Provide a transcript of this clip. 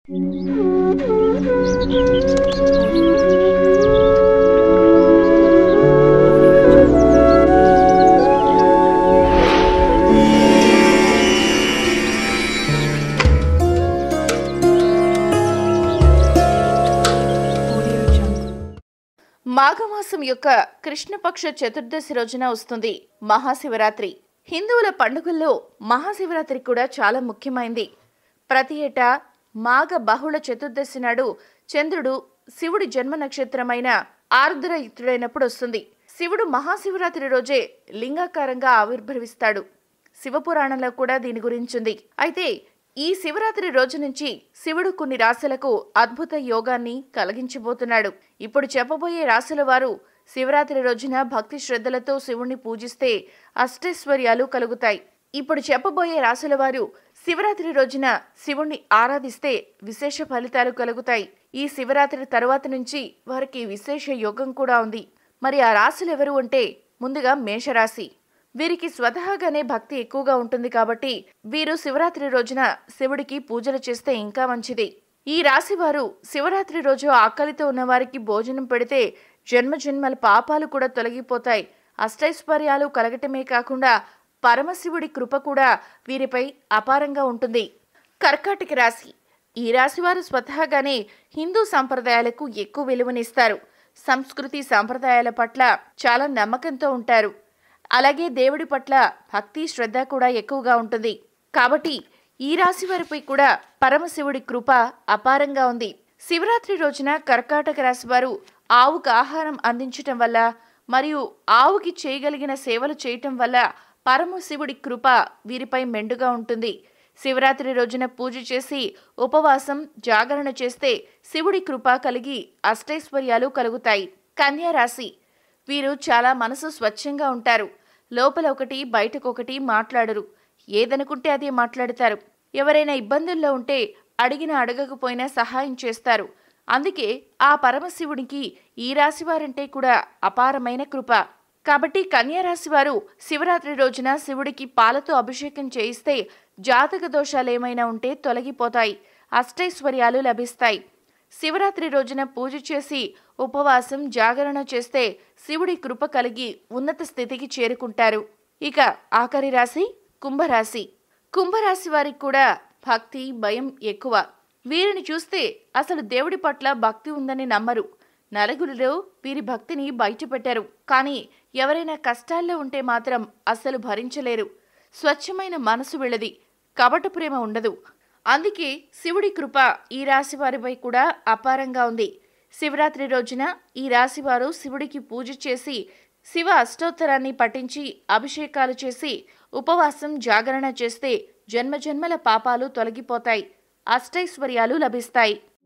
మాఘమాసం యొక్క కృష్ణపక్ష చతుర్దశి రోజున వస్తుంది మహాశివరాత్రి హిందువుల పండుగల్లో మహాశివరాత్రి కూడా చాలా ముఖ్యమైంది ప్రతి ఏటా మాఘ బహుళ చతుర్దశి నాడు చంద్రుడు శివుడి జన్మ నక్షత్రమైన ఆర్ద్రయుక్తుడైనప్పుడు వస్తుంది శివుడు మహాశివరాత్రి రోజే లింగాకారంగా ఆవిర్భవిస్తాడు శివపురాణంలో కూడా దీని గురించింది అయితే ఈ శివరాత్రి రోజు నుంచి శివుడు కొన్ని రాశులకు అద్భుత యోగాన్ని కలిగించబోతున్నాడు ఇప్పుడు చెప్పబోయే రాశుల వారు శివరాత్రి రోజున భక్తి శ్రద్ధలతో శివుణ్ణి పూజిస్తే అష్టైశ్వర్యాలు కలుగుతాయి ఇప్పుడు చెప్పబోయే రాశుల వారు శివరాత్రి రోజున శివుణ్ణి ఆరాధిస్తే విశేష ఫలితాలు కలుగుతాయి ఈ శివరాత్రి తరువాత నుంచి వారికి విశేష యోగం కూడా ఉంది మరి ఆ రాశులు ఎవరు అంటే ముందుగా మేషరాశి వీరికి స్వతహాగానే భక్తి ఎక్కువగా ఉంటుంది కాబట్టి వీరు శివరాత్రి రోజున శివుడికి పూజలు చేస్తే ఇంకా మంచిది ఈ రాశి వారు శివరాత్రి రోజు ఆకలితో ఉన్న వారికి భోజనం పెడితే జన్మ జన్మల పాపాలు కూడా తొలగిపోతాయి అష్టైశ్వర్యాలు కలగటమే కాకుండా పరమశివుడి కృప కూడా వీరిపై అపారంగా ఉంటుంది కర్కాటక రాశి ఈ రాశి వారు స్వతహాగానే హిందూ సంప్రదాయాలకు ఎక్కువ విలువనిస్తారు సంస్కృతి సంప్రదాయాల పట్ల చాలా నమ్మకంతో ఉంటారు అలాగే దేవుడి పట్ల భక్తి శ్రద్ధ కూడా ఎక్కువగా ఉంటుంది కాబట్టి ఈ రాశి వారిపై కూడా పరమశివుడి కృప అపారంగా ఉంది శివరాత్రి రోజున కర్కాటక రాశి వారు ఆవుకు ఆహారం అందించటం వల్ల మరియు ఆవుకి చేయగలిగిన సేవలు చేయటం వల్ల పరమశివుడి కృప వీరిపై మెండుగా ఉంటుంది శివరాత్రి రోజున పూజ చేసి ఉపవాసం జాగరణ చేస్తే శివుడి కృప కలిగి అష్టైశ్వర్యాలు కలుగుతాయి కన్యా రాశి వీరు చాలా మనసు స్వచ్ఛంగా ఉంటారు లోపల ఒకటి బయటకొకటి మాట్లాడరు ఏదనుకుంటే అదే మాట్లాడతారు ఎవరైనా ఇబ్బందుల్లో ఉంటే అడిగిన అడగకపోయినా సహాయం చేస్తారు అందుకే ఆ పరమశివునికి ఈ రాశివారంటే కూడా అపారమైన కృప కాబట్టి కన్యా రాశి వారు శివరాత్రి రోజున శివుడికి పాలతో అభిషేకం చేయిస్తే జాతక దోషాలు ఏమైనా ఉంటే తొలగిపోతాయి అష్టైశ్వర్యాలు లభిస్తాయి శివరాత్రి రోజున పూజ చేసి ఉపవాసం జాగరణ చేస్తే శివుడి కృప కలిగి ఉన్నత స్థితికి చేరుకుంటారు ఇక ఆఖరి రాశి కుంభరాశి కుంభరాశి వారికి కూడా భక్తి భయం ఎక్కువ వీరిని చూస్తే అసలు దేవుడి పట్ల భక్తి ఉందని నమ్మరు నలుగురిలో వీరి భక్తిని బయటపెట్టారు కానీ ఎవరైనా కష్టాల్లో ఉంటే మాత్రం అస్సలు భరించలేరు స్వచ్ఛమైన మనసు వీళ్ళది కపట ప్రేమ ఉండదు అందుకే శివుడి కృప ఈ రాశి వారిపై కూడా అపారంగా ఉంది శివరాత్రి రోజున ఈ రాశివారు శివుడికి పూజ చేసి శివ అష్టోత్తరాన్ని పఠించి అభిషేకాలు చేసి ఉపవాసం జాగరణ చేస్తే జన్మజన్మల పాపాలు తొలగిపోతాయి అష్టైశ్వర్యాలు లభిస్తాయి